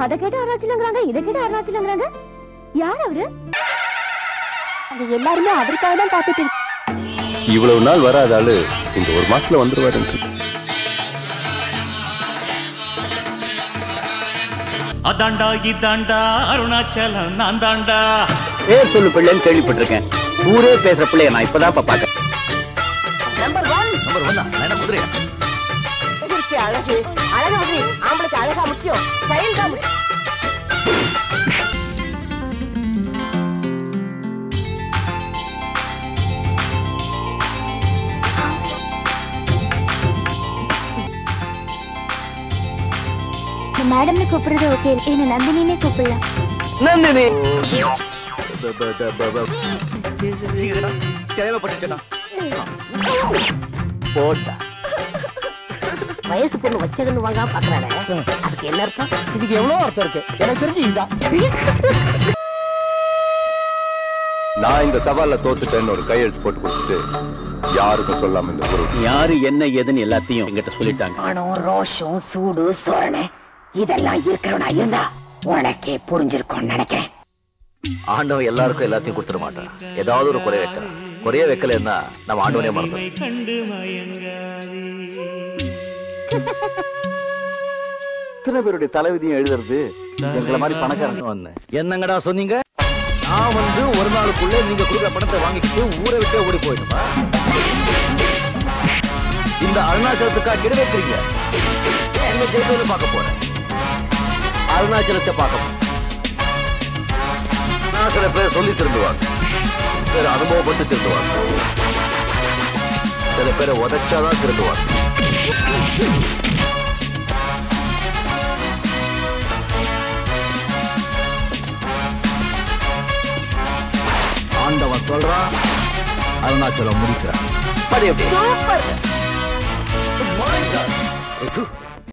அத கேட்டு அருணாச்சலங்கிறாங்க இத கேட்டு அருணாச்சலங்கிறாங்க யார் அவரு அது எல்லாருமே அவருக்காக தான் காத்துட்டு இருக்கு. இவ்வளவு நாள் வராத ஆளு இந்த ஒரு மாசத்துல வந்துருவாரு அதாண்டா இதாண்டா அருணாச்சலம் நான் தாண்டா பேர் சொல்லு பிள்ளைன்னு கேள்விப்பட்டிருக்கேன் ஊரே பேசுற பிள்ளைய நான் இப்பதான் பாக்க நம்பர் ஒன் நம்பர் ஒன்னா என்ன குதிரையா இருக்கு அழகு அழகு வந்து ஆம்பளைக்கு அழகா முக்கியம் ஸ்டைல் தான் முக்கியம் மேடம்னு கூப்பிடுறது ஓகே என்ன நந்தினினே கூப்பிடலாம் நந்தினி போட்டா வயசு பொண்ணு வச்சதுன்னு வாங்க பாக்குறாரு அதுக்கு என்ன அர்த்தம் இதுக்கு எவ்வளவு அர்த்தம் இருக்கு எனக்கு தெரிஞ்சு இதுதான் நான் இந்த சவால்ல தோத்துட்டேன்னு ஒரு கையெழுத்து போட்டு கொடுத்துட்டு யாருக்கும் சொல்லாம இந்த பொருள் யாரு என்ன ஏதுன்னு எல்லாத்தையும் எங்கிட்ட சொல்லிட்டாங்க பணம் ரோஷம் சூடு சொரணை இதெல்லாம் இருக்கிறவனா இருந்தா உனக்கே புரிஞ்சிருக்கும்னு நினைக்கிறேன் ஆண்டவன் எல்லாருக்கும் எல்லாத்தையும் கொடுத்துட மாட்டான் ஏதாவது ஒரு குறை வைக்கிறான் குறைய வைக்கலன்னா நம்ம ஆண்டவனே மறந்துடும் கண்டு மயங்காதே எத்தனை பேருடைய தலைவிதியும் எழுதுறது எங்களை மாதிரி பணக்காரங்க வந்தேன் என்னங்கடா சொன்னீங்க நான் வந்து ஒரு நாளுக்குள்ள நீங்க கொடுக்குற பணத்தை வாங்கிட்டு ஊரை விட்டே ஓடி போயிடுமா இந்த அருணாச்சலத்துக்கா கிட வைக்கிறீங்க எங்க ஜெயிக்கணும் பார்க்க போறேன் அருணாச்சலத்தை பார்க்க போறேன். நான் சில பேர் சொல்லி திருந்துவாங்க பேர் அனுபவப்பட்டு திருந்துவாங்க சில பேரை உதச்சாதான் திருந்துவாங்க ஆண்டவன் சொல்றான் அருணாச்சலம் முடிக்கிறான் படி எப்படி சூப்பர் குட் மார்னிங் சார்